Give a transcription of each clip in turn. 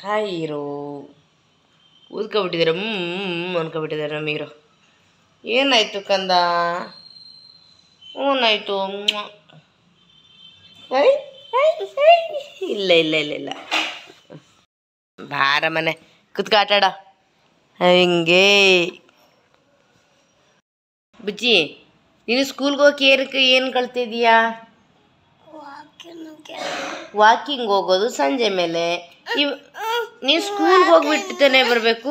Hi hero ಊದ್ಕೊಬಿಟ್ಟಿದ್ದಾರೆ ಹ್ಞೂ ಅನ್ಕೊಬಿಟ್ಟಿದ್ದಾರೆ ನಮ್ಮ hero ಏನಾಯ್ತು ಕಂದ ಏನಾಯ್ತು ಐ ಐ ಐ. ಇಲ್ಲ ಇಲ್ಲ ಇಲ್ಲ ಇಲ್ಲ ಬಾರ ಮನೆ ಕುತ್ಕ ಆಟಾಡ ಹಿಂಗೆ ಬುಜ್ಜಿ ನೀನು ಸ್ಕೂಲ್ಗೆ ಹೋಗಿ ಏನಕ್ಕೆ ಏನು ಕಳ್ತಿದೀಯಾ ವಾಕಿಂಗ್ ಹೋಗೋದು ಸಂಜೆ ಮೇಲೆ ಇವ್ ನೀನು ಸ್ಕೂಲ್ಗೆ ಹೋಗ್ಬಿಟ್ಟು ಬರಬೇಕು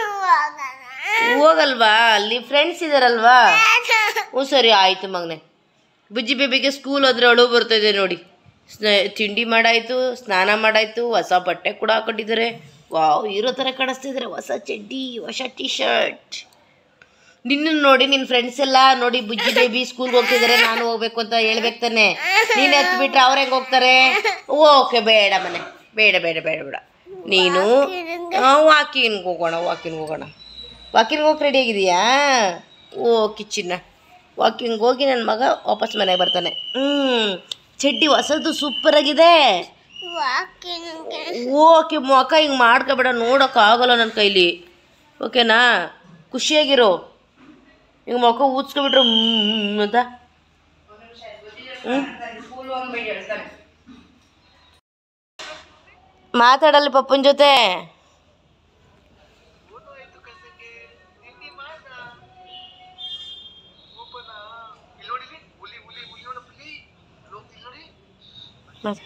ಹೋಗಲ್ವಾ ಅಲ್ಲಿ ಫ್ರೆಂಡ್ಸ್ ಇದಾರಲ್ವಾ ಹ್ಞೂ ಸರಿ ಆಯಿತು ಮಗನೆ ಬುಜ್ಜಿ ಬೇಬಿಗೆ ಸ್ಕೂಲ್ ಹೋದ್ರೆ ಅಳು ಬರ್ತಾಯಿದೆ ನೋಡಿ ಸ್ನ ತಿಂಡಿ ಮಾಡಾಯ್ತು ಸ್ನಾನ ಮಾಡಾಯ್ತು ಹೊಸ ಬಟ್ಟೆ ಕೂಡ ಹಾಕೊಂಡಿದ್ದಾರೆ ವಾವ್ ಇರೋ ಥರ ಕಾಣಿಸ್ತಿದ್ದಾರೆ ಹೊಸ ಚಡ್ಡಿ ಹೊಸ ಟಿ ಶರ್ಟ್ ನಿನ್ನ ನೋಡಿ ನಿನ್ನ ಫ್ರೆಂಡ್ಸ್ ಎಲ್ಲ ನೋಡಿ ಬುಜ್ಜಿ ಬೇಬಿ ಸ್ಕೂಲ್ಗೆ ಹೋಗ್ತಿದ್ದಾರೆ ನಾನು ಹೋಗ್ಬೇಕು ಅಂತ ಹೇಳ್ಬೇಕು ತಾನೆ ನೀನು ಎತ್ಬಿಟ್ರೆ ಅವ್ರು ಹೆಂಗೆ ಹೋಗ್ತಾರೆ ಓಕೆ ಬೇಡ ಮನೆ ಬೇಡ ಬೇಡ ಬೇಡ ಬೇಡ ನೀನು ವಾಕಿಂಗ್ ಹೋಗೋಣ ವಾಕಿಂಗ್ ಹೋಗೋಣ ವಾಕಿಂಗ್ ಹೋಗಿ ರೆಡಿ ಆಗಿದೆಯಾ ಓ ಕಿಚ್ಚಿನ ವಾಕಿಂಗ್ ಹೋಗಿ ನನ್ನ ಮಗ ವಾಪಸ್ ಮನೆಗೆ ಬರ್ತಾನೆ ಹ್ಞೂ ಚಡ್ಡಿ ಹೊಸದು ಸೂಪರ್ ಆಗಿದೆ ಓಕೆ ಮುಖ ಹಿಂಗೆ ಮಾಡ್ಕೊಬೇಡ ನೋಡೋಕ್ಕಾಗಲ್ಲ ನನ್ನ ಕೈಲಿ ಓಕೆನಾ ಖುಷಿಯಾಗಿರು ಹಿಂಗೆ ಮುಖ ಊದ್ಸ್ಕೊಬಿಟ್ರೆ ಹ್ಞೂ ಅಂತ ಹ್ಞೂ ಮಾತಾಡಲ್ಲಿ ಪಪ್ಪನ ಜೊತೆ ಮಾತ್-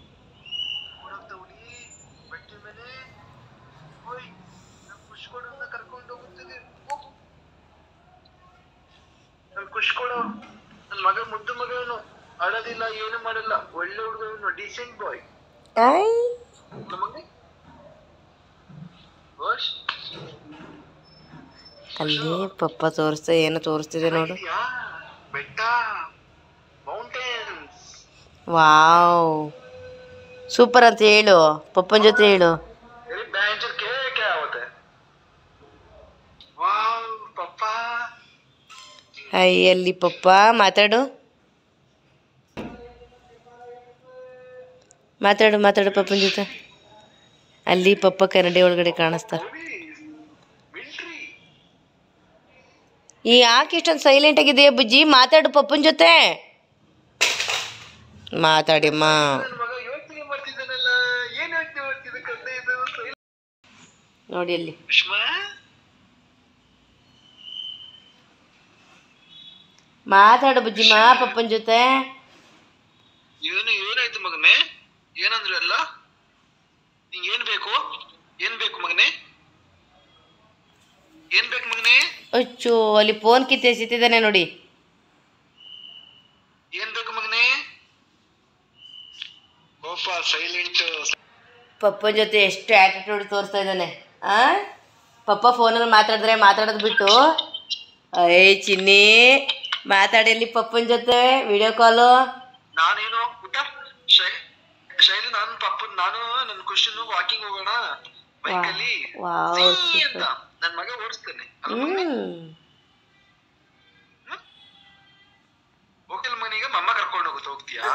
ನನ್ ಖುಷ್ ಕೊಡು ನನ್ ಮಗ ಮುದ್ದು ಮಗ ಇವನು ಅಳೋದಿಲ್ಲ ಏನು ಮಾಡಲ್ಲ ಒಳ್ಳೆ ಹುಡುಗ ಇವನು ಡಿಸೆಂಟ್ ಬಾಯ್ ಐ ನಮಗೆ ವರ್ಷ ಅಲ್ಲಿ ಪಪ್ಪ ತೋರಿಸ್ತಾ ಏನು ತೋರಿಸ್ತಿದೆ ನೋಡು ಯಾ ಬೆಟ್ಟ ಮೌಂಟೇನ್ಸ್ ವಾವ್ ಸೂಪರ್ ಅಂತ ಹೇಳು ಪಪ್ಪನ ಜೊತೆ ಹೇಳು मेरी बहन चो क्या क्या होता है वाह पापा ಹೈ ಅಲ್ಲಿ ಪಪ್ಪ ಮಾತಾಡು ಮಾತಾಡು ಮಾತಾಡು ಪಪ್ಪನ ಜೊತೆ ಅಲ್ಲಿ ಪಪ್ಪ ಕನ್ನಡಿ ಒಳಗಡೆ ಕಾಣಿಸ್ತಾರೆ मिलिट्री ಈ ಯಾಕೆ ಇಷ್ಟೊಂದು ಸೈಲೆಂಟ್ ಆಗಿದೆಯಾ ಬುಜ್ಜಿ ಮಾತಾಡು ಪಪ್ಪನ ಜೊತೆ ಮಾತಾಡಿಮ್ಮ ನನ್ನ ಮಗ ಯೋಚನೆ ಮಾಡ್ತಿದ್ದಾನಲ್ಲ ಏನ್ ಯೋಚನೆ ಮಾಡ್ತಿದ್ದ ಕತೆ ಇದು ನೋಡಿ ಅಲ್ಲಿ ಉಷ್ಮಾ ಮಾತಾಡು ಬುಜ್ಜಿಮ್ಮ ಪಪ್ಪನ ಜೊತೆ ಏನು ಏನಾಯ್ತು ಮಗನೇ ಏನಂದ್ರು ಎಲ್ಲ ನಿಂಗೆ ಏನ್ ಬೇಕು ಏನ್ ಬೇಕು ಮಗನೇ ಏನ್ ಬೇಕು ಮಗನೇ ಅಚ್ಚು ಅಲ್ಲಿ ಫೋನ್ ಕಿತ್ತೆ ಸಿತ್ತಿದ್ದಾನೆ ನೋಡಿ ಏನ್ ಬೇಕು ಮಗನೇ ಓಪ ಸೈಲೆಂಟ್ ಪಪ್ಪನ ಜೊತೆ ಎಷ್ಟು ಆ್ಯಟಿಟ್ಯೂಡ್ ತೋರಿಸ್ತಾ ಇದ್ದಾನೆ ಆ ಪಪ್ಪ ಫೋನಲ್ಲಿ ಮಾತಾಡಿದ್ರೆ ಮಾತಾಡೋದು ಬಿಟ್ಟು ಐ ಚಿನ್ನಿ ಮಾತಾಡಿ ಅಲ್ಲಿ ಪಪ್ಪನ ಜೊತೆ ವಿಡಿಯೋ ಕಾಲು ನಾನೇನು ಊಟ ಶೈ- ಶೈಲು ನಾನು ಪಪ್ಪ ನಾನು ನನ್ನ ಖುಷಿನು ವಾಕಿಂಗ್ ಹೋಗೋಣ ಬೈಕಲ್ಲಿ ವಾವ್ ಅಂತ ನನ್ ಮಗ ಓಡಿಸ್ತಾನೆ ಅಲ್ಲ ಮಗನೇ? ಹ್ಮ್ ಹೋಗಲ್ ಮನೆಗೆ ಮಮ್ಮ ಕರ್ಕೊಂಡು ಹೋಗುತ್ತೆ ಹೋಗ್ತೀಯಾ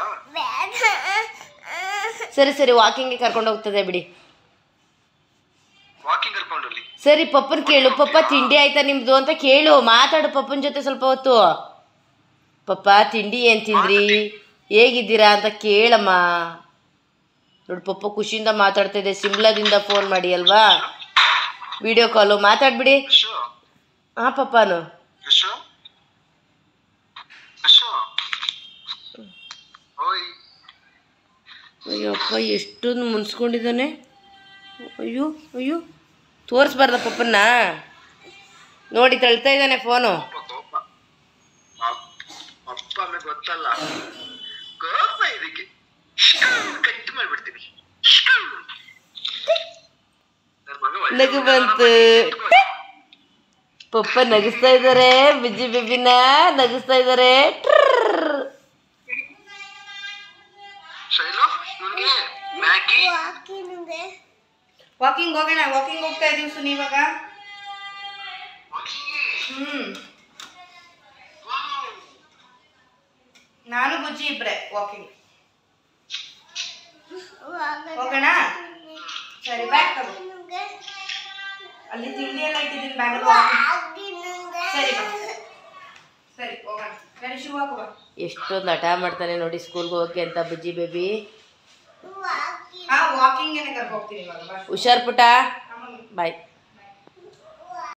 ಸರಿ ಸರಿ ವಾಕಿಂಗ್ಗೆ ಕರ್ಕೊಂಡು ಹೋಗ್ತದೆ ಬಿಡಿ ವಾಕಿಂಗ್ ಕರ್ಕೊಂಡು ಹೋಗ್ಲಿ ಸರಿ ಪಪ್ಪನ ಕೇಳು ಪಪ್ಪ ತಿಂಡಿ ಆಯ್ತಾ ನಿಮ್ದು ಅಂತ ಕೇಳು ಮಾತಾಡು ಪಪ್ಪನ ಜೊತೆ ಸ್ವಲ್ಪ ಹೊತ್ತು ಪಪ್ಪ ತಿಂಡಿ ಏನು ತಿಂದ್ರಿ ಹೇಗಿದ್ದೀರಾ ಅಂತ ಕೇಳಮ್ಮ ನೋಡಿ ಪಪ್ಪ ಖುಷಿಯಿಂದ ಮಾತಾಡ್ತಾ ಇದೆ ಸಿಮ್ಲಾದಿಂದ ಫೋನ್ ಮಾಡಿ ಅಲ್ವಾ ವಿಡಿಯೋ ಕಾಲು ಮಾತಾಡ್ಬಿಡಿ ಯಶೋ ಹಾಂ ಪಪ್ಪನು ಯಶೋ ಯಶೋ ಓಯ್ ಅಯ್ಯಪ್ಪ ಎಷ್ಟೊಂದು ಮುನ್ಸ್ಕೊಂಡಿದ್ದಾನೆ ಅಯ್ಯೋ ಅಯ್ಯೋ ತೋರಿಸ್ಬಾರ್ದ ಪಪ್ಪನ್ನ ನೋಡಿ ತಳ್ತಾ ಇದ್ದಾನೆ ಫೋನು ಕೋಪ ಕೋಪ ಅಪ್ಪ ಅಪ್ಪ ಆಮೇಲೆ ಗೊತ್ತಲ್ಲ ಕೋಪ ಇದಕ್ಕೆ ಕಟ್ ಮಾಡ್ಬಿಡ್ತೀನಿ ನನ್ ಮಗ ಒಳ್ಳೆ ನಗು ಬಂತು ಪಪ್ಪ ನಗಿಸ್ತಾ ಇದ್ದಾರೆ ಬಿಜ್ಜಿ ಬಿಬ್ಬಿನ ನಗಿಸ್ತಾ ಇದ್ದಾರೆ ಶೈಲು ಇವನ್ಗೆ ಮ್ಯಾಗಿ ವಾಕಿಂಗ್ ಹೋಗೋಣ ವಾಕಿಂಗ್ ಹೋಗ್ತಾ ಇದೀವಿ ಸುನಿ ಇವಾಗ ಹ್ಮ್ ನಾನು ಬುಜ್ಜಿ ಇಬ್ರೆ ವಾಕಿಂಗ್ ಹೋಗೋಣ ಸರಿ ಬ್ಯಾಗ್ ತಗೋ ಅಲ್ಲಿ ತಿಂಡಿ ಎಲ್ಲ ಇಟ್ಟಿದ್ದೀನಿ ಬ್ಯಾಗಲ್ಲಿ ಸರಿ ಬಾ ಸರಿ ಹೋಗೋಣ ಸರಿ ಶೂ ಹಾಕೋ ಬಾ ಎಷ್ಟೊಂದು ಹಠ ಮಾಡ್ತಾನೆ ನೋಡಿ ಸ್ಕೂಲ್ಗೆ ಹೋಗಕ್ಕೆ ಅಂತ ಬುಜ್ಜಿ ಬೇಬಿ ಹಾ ವಾಕಿಂಗ್ ಕರ್ಕೊಂಡು ಹೋಗ್ತೀನಿ ಇವಾಗ ಬಾ ಹುಷಾರ್ ಪುಟ ಬಾಯ್